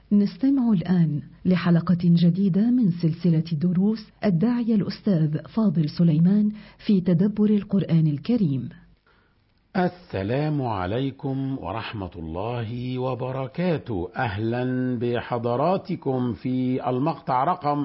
نستمع الآن لحلقة جديدة من سلسلة دروس الداعية الأستاذ فاضل سليمان في تدبر القرآن الكريم. السلام عليكم ورحمة الله وبركاته أهلا بحضراتكم في المقطع رقم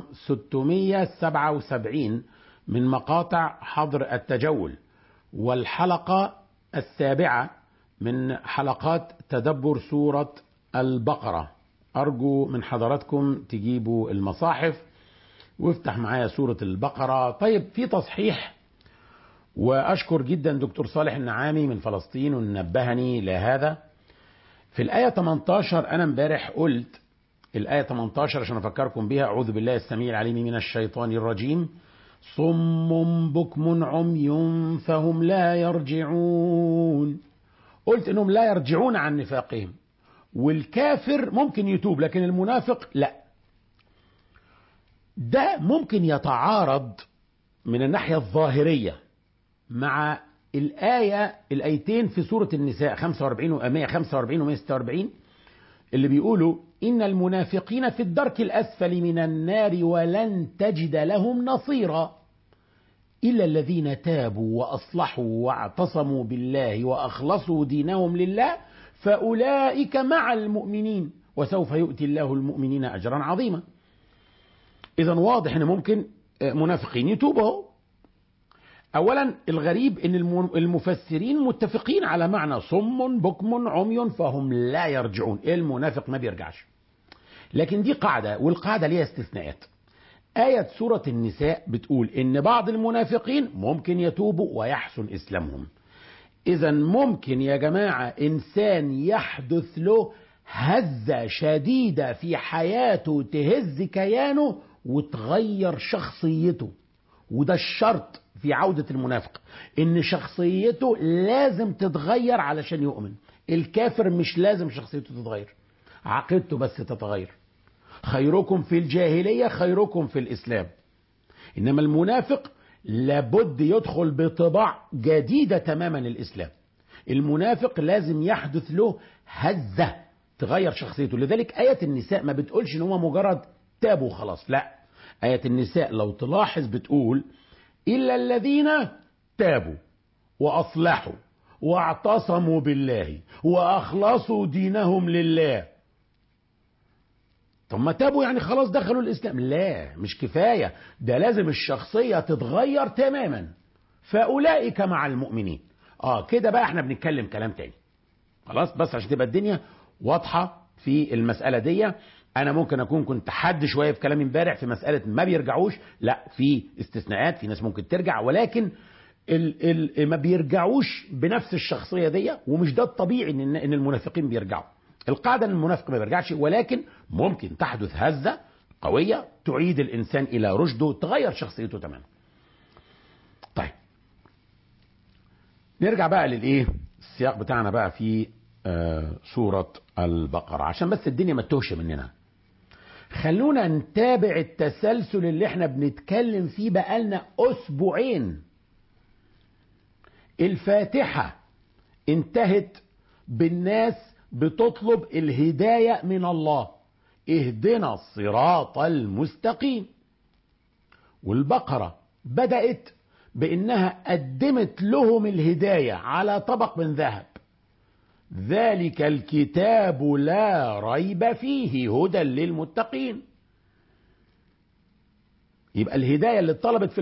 677 من مقاطع حظر التجول والحلقة السابعة من حلقات تدبر سورة البقرة أرجو من حضراتكم تجيبوا المصاحف وافتح معايا سورة البقرة طيب في تصحيح وأشكر جدا دكتور صالح النعامي من فلسطين ونبهني لهذا في الآية 18 أنا امبارح قلت الآية 18 عشان أفكركم بها أعوذ بالله السميع العليم من الشيطان الرجيم صم بكم عمي فهم لا يرجعون قلت انهم لا يرجعون عن نفاقهم والكافر ممكن يتوب لكن المنافق لا ده ممكن يتعارض من الناحية الظاهرية مع الآية الآيتين في سورة النساء 45 و 145 و 146 اللي بيقولوا إن المنافقين في الدرك الأسفل من النار ولن تجد لهم نصيرا إلا الذين تابوا وأصلحوا واعتصموا بالله وأخلصوا دينهم لله فأولئك مع المؤمنين وسوف يؤتي الله المؤمنين أجرا عظيما إذا واضح أن ممكن منافقين يتوبوا أولا الغريب أن المفسرين متفقين على معنى صم بكم عمي فهم لا يرجعون المنافق ما بيرجعش لكن دي قاعدة والقاعدة ليها استثناءات آية سورة النساء بتقول إن بعض المنافقين ممكن يتوبوا ويحسن إسلامهم إذا ممكن يا جماعة إنسان يحدث له هزة شديدة في حياته تهز كيانه وتغير شخصيته وده الشرط في عودة المنافق إن شخصيته لازم تتغير علشان يؤمن الكافر مش لازم شخصيته تتغير عقيدته بس تتغير خيركم في الجاهلية خيركم في الإسلام إنما المنافق لابد يدخل بطباع جديدة تماما الإسلام المنافق لازم يحدث له هزة تغير شخصيته لذلك آية النساء ما بتقولش إن هو مجرد تابوا خلاص لا آية النساء لو تلاحظ بتقول إلا الذين تابوا وأصلحوا واعتصموا بالله وأخلصوا دينهم لله طب ما تابوا يعني خلاص دخلوا الاسلام لا مش كفايه ده لازم الشخصيه تتغير تماما فاولئك مع المؤمنين اه كده بقى احنا بنتكلم كلام تاني خلاص بس عشان تبقى الدنيا واضحه في المساله دي انا ممكن اكون كنت حد شويه في كلامي امبارح في مساله ما بيرجعوش لا في استثناءات في ناس ممكن ترجع ولكن ال ال ما بيرجعوش بنفس الشخصيه دي ومش ده الطبيعي ان ان المنافقين بيرجعوا القاعدة ان المنافق ما بيرجعش ولكن ممكن تحدث هزة قوية تعيد الإنسان إلى رشده تغير شخصيته تماما طيب نرجع بقى للإيه السياق بتاعنا بقى في آه سورة البقرة عشان بس الدنيا ما تتوهش مننا خلونا نتابع التسلسل اللي احنا بنتكلم فيه بقالنا أسبوعين الفاتحة انتهت بالناس بتطلب الهداية من الله اهدنا الصراط المستقيم والبقرة بدأت بأنها قدمت لهم الهداية على طبق من ذهب ذلك الكتاب لا ريب فيه هدى للمتقين يبقى الهداية اللي اتطلبت في